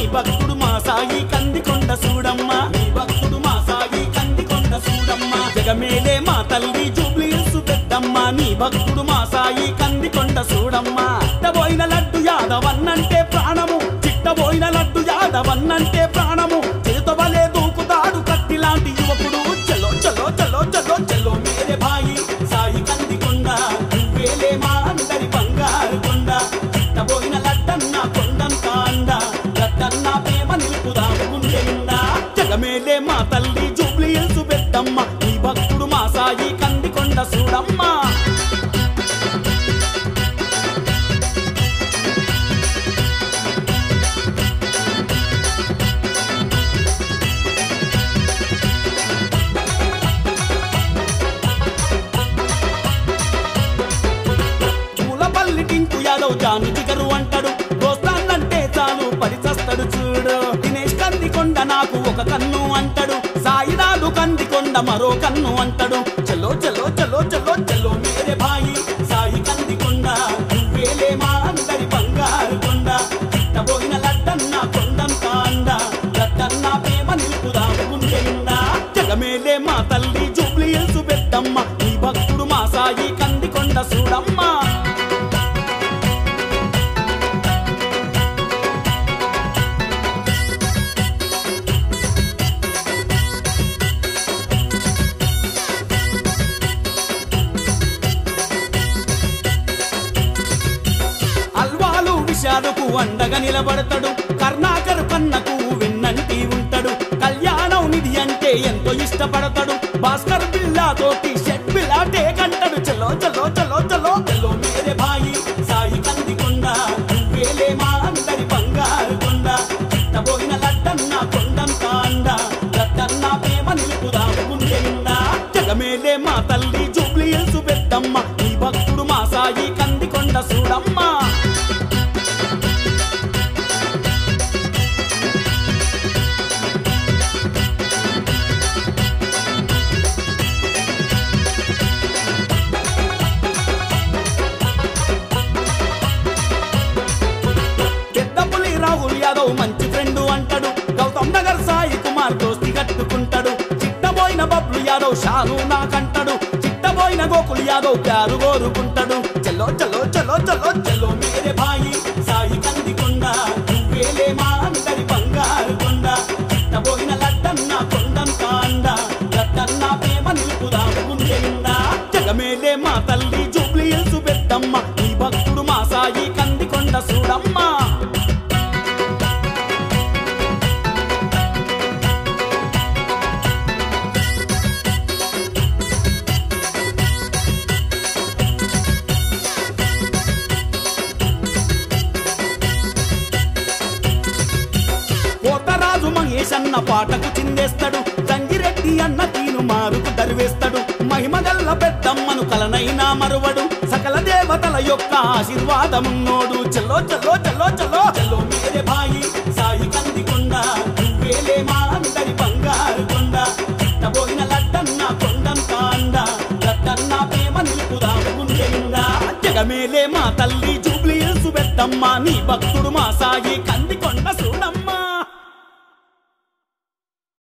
భక్తుడు మా సాయి కందికొండ చూడమ్మ నీ భక్తుడు మా సాయి కందికొండ చూడమ్మ జగమేలే మా తల్లి జూబ్లీసు పెద్దమ్మ నీ భక్తుడు మా సాయి కందికొండ చూడమ్మ చిట్టబోయిన లడ్డు యాదవన్నంటే ప్రాణము చిట్టబోయిన లడ్డు యాదవన్నంటే ప్రాణము చేతవలే దూకుతాడు కత్తి లాంటి యువకుడు చలో చలో చలో చలో చలో మేరే భాయి సాయి కందికొండ నువ్వేలే మా అందరి బంగారు కొండ చిట్టబోయిన లడ్డన్న కొండంత అండ లడ్డన్న ప్రేమ నిలుపుదాం గుండె నిండా జగమేలే మా తల్లి జూబ్లీ హిల్స్ పెద్దమ్మ ఈ భక్తుడు మా సాయి కందికొండ చూడమ్మా పూలపల్లి టింకు యాదవ్ జాను జిగరు అంటాడు దోస్తాన్నంటే చాలు పరిచస్తాడు చూడు దినేష్ కందికొండ నాకు ఒక కన్ను అంటాడు సాయినాథు కందికొండ మరో కన్ను అంటాడు చలో చలో చలో చలో చలో మేరే భాయి సాయి కందికొండ నువ్వేలే మా అందరి బంగారు కొండ చిట్టబోయిన లడ్డన్న కొండంత అండ లడ్డన్న ప్రేమ నిలుపుదాం గుండె నిండా జగమేలే మా తల్లి జూబ్లీ హిల్స్ పెద్దమ్మ ఈ భక్తుడు మా సాయి కందికొండ చూడమ్మా అల్వాలు విషాదుకు అండగా నిలబడతాడు కర్ణాకర్ కన్నకు విన్నంటి ఉంటాడు కళ్యాణం నిధి అంటే ఎంతో ఇష్టపడతాడు భాస్కర్ బిల్లా తోటి షెట్ బిల్లా టేకంటాడు చలో చలో చలో చలో చలో మేరే భాయి సాయి కందికొండ నువ్వేలే మా అందరి బంగారు కొండ చిట్టబోయిన లడ్డన్న కొండంత అండ లడ్డన్న ప్రేమ నిలుపుదాం గుండె నిండా జగమేలే మా తల్లి జూబ్లీ హిల్స్ పెద్దమ్మ ఈ భక్తుడు మా సాయి కందికొండ చూడమ్మా పెద్దపులి రాహుల్ యాదవ్ మంచి ఫ్రెండ్ అంటాడు గౌతమ్ నగర్ సాయి కుమార్ దోస్తి కట్టుకుంటాడు చిట్టబోయిన బబ్లు యాదవ్ షాను నాకంటాడు చిట్టబోయిన గోకుల్ యాదవ్ ప్యారు కోరుకుంటాడు చలో చలో చలో చలో చలో మేరే భాయి సాయి కందికొండ నువ్వేలే మా అందరి బంగారు కొండ చిట్టబోయిన లడ్డన్న కొండంత అండ లడ్డన్న ప్రేమ నిలుపుదాం గుండె నిండా జగమేలే మా తల్లి జూబ్లీ హిల్స్ పెద్దమ్మ ఈ భక్తుడు మా సాయి కందికొండ చూడమ్మా కోటరాజు మహేష్ అన్న పాటకు చిందేస్తాడు తంగిరెడ్డి అన్న తీను మారుకు దరివేస్తాడు మహిమగల్ల పెద్దమ్మను కలనైనా మరువడు సకల దేవతల యొక్క ఆశీర్వాదమున్నోడు చలో చలో చలో చలో చలో మేరే భాయి సాయి కందికొండ నువ్వేలే మా అందరి బంగారు కొండ చిట్టబోయిన లడ్డన్న కొండంత అండ లడ్డన్న ప్రేమ నిలుపుదాం గుండె నిండా జగమేలే మా తల్లి జూబ్లీ హిల్స్ పెద్దమ్మ నీ భక్తుడు మా సాయి కంది